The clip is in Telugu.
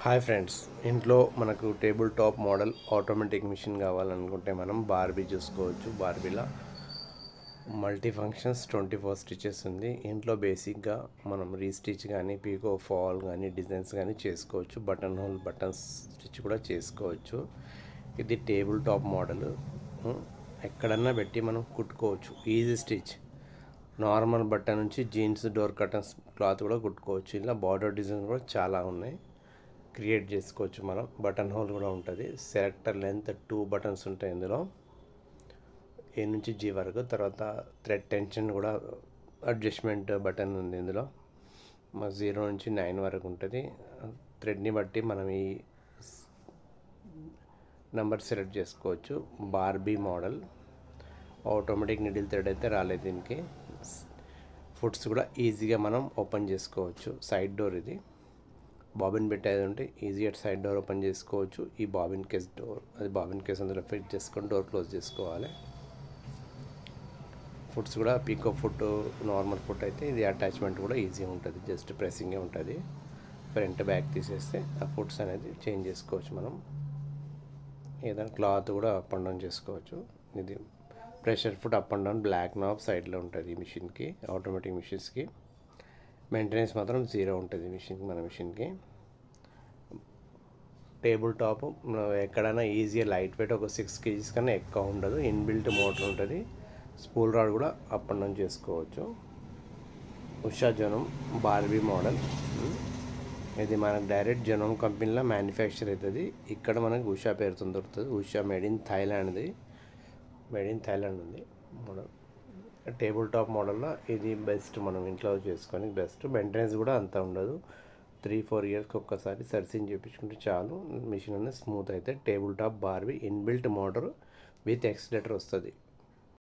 హాయ్ ఫ్రెండ్స్ ఇంట్లో మనకు table top model automatic machine కావాలనుకుంటే మనం బార్బీ చూసుకోవచ్చు బార్బీలో multi functions twenty four stitches ఉంది ఇంట్లో బేసిక్గా మనం రీస్టిచ్ కానీ పీకో ఫాల్ కానీ డిజైన్స్ కానీ చేసుకోవచ్చు బటన్ హోల్ బటన్స్ స్టిచ్ కూడా చేసుకోవచ్చు ఇది టేబుల్ టాప్ మోడల్ ఎక్కడన్నా పెట్టి మనం కుట్టుకోవచ్చు ఈజీ స్టిచ్ నార్మల్ బట్ట నుంచి జీన్స్ డోర్ కటన్స్ క్లాత్ కూడా కుట్టుకోవచ్చు ఇలా బార్డర్ డిజైన్ కూడా చాలా ఉన్నాయి క్రియేట్ చేసుకోవచ్చు మనం బటన్ హోల్ కూడా ఉంటుంది సెలెక్టర్ లెంత్ టూ బటన్స్ ఉంటాయి ఇందులో ఏ నుంచి జీ వరకు తర్వాత థ్రెడ్ టెన్షన్ కూడా అడ్జస్ట్మెంట్ బటన్ ఉంది ఇందులో మా జీరో నుంచి నైన్ వరకు ఉంటుంది థ్రెడ్ని బట్టి మనం ఈ నెంబర్ సెలెక్ట్ చేసుకోవచ్చు Barbie model automatic needle thread అయితే రాలేదు దీనికి ఫుడ్స్ కూడా ఈజీగా మనం ఓపెన్ చేసుకోవచ్చు సైడ్ డోర్ ఇది బాబిన్ పెట్టేది ఉంటే ఈజీగా సైడ్ డోర్ ఓపెన్ చేసుకోవచ్చు ఈ బాబిన్ కేస్ డోర్ అది బాబిన్ కేస్ అందులో ఫిట్ చేసుకొని డోర్ క్లోజ్ చేసుకోవాలి ఫుడ్స్ కూడా పీకో ఫుడ్ నార్మల్ ఫుడ్ అయితే ఇది అటాచ్మెంట్ కూడా ఈజీ ఉంటుంది జస్ట్ ప్రెస్సింగే ఉంటుంది ఫ్రంట్ బ్యాక్ తీసేస్తే ఆ ఫుడ్స్ అనేది చేంజ్ చేసుకోవచ్చు మనం ఏదైనా క్లాత్ కూడా అప్ అండ్ డౌన్ చేసుకోవచ్చు ఇది pressure foot up and down black knob సైడ్లో ఉంటుంది ఈ మిషన్కి ఆటోమేటిక్ మిషన్స్కి మెయింటెనెన్స్ మాత్రం జీరో ఉంటుంది మిషన్కి మన మిషన్కి టేబుల్ టాప్ ఎక్కడైనా ఈజీగా లైట్ వెయిట్ ఒక సిక్స్ కేజీస్ కన్నా ఎక్కువ ఉండదు ఇన్బిల్ట్ మోటార్ ఉంటుంది స్పూల్ రాడ్ కూడా అప్ అండ్ డౌన్ చేసుకోవచ్చు ఉషా జనం బార్బీ మోడల్ ఇది మనకు డైరెక్ట్ జనం కంపెనీలో మ్యానుఫ్యాక్చర్ అవుతుంది ఇక్కడ మనకు ఉషా పేరుతో దొరుకుతుంది ఉషా మేడ్ ఇన్ థాయిలాండ్ది మేడ్ ఇన్ థాయిలాండ్ ఉంది మోడల్ టేబుల్ టాప్ మోడల్లో ఇది బెస్ట్ మనం ఇంట్లో చేసుకొని బెస్ట్ మెయింటెనెన్స్ కూడా అంత ఉండదు త్రీ ఫోర్ ఇయర్స్కి ఒక్కసారి సర్వీసింగ్ చేయించుకుంటే చాలు మిషన్ అనేది స్మూత్ అయితే table top Barbie inbuilt motor with accelerator వస్తుంది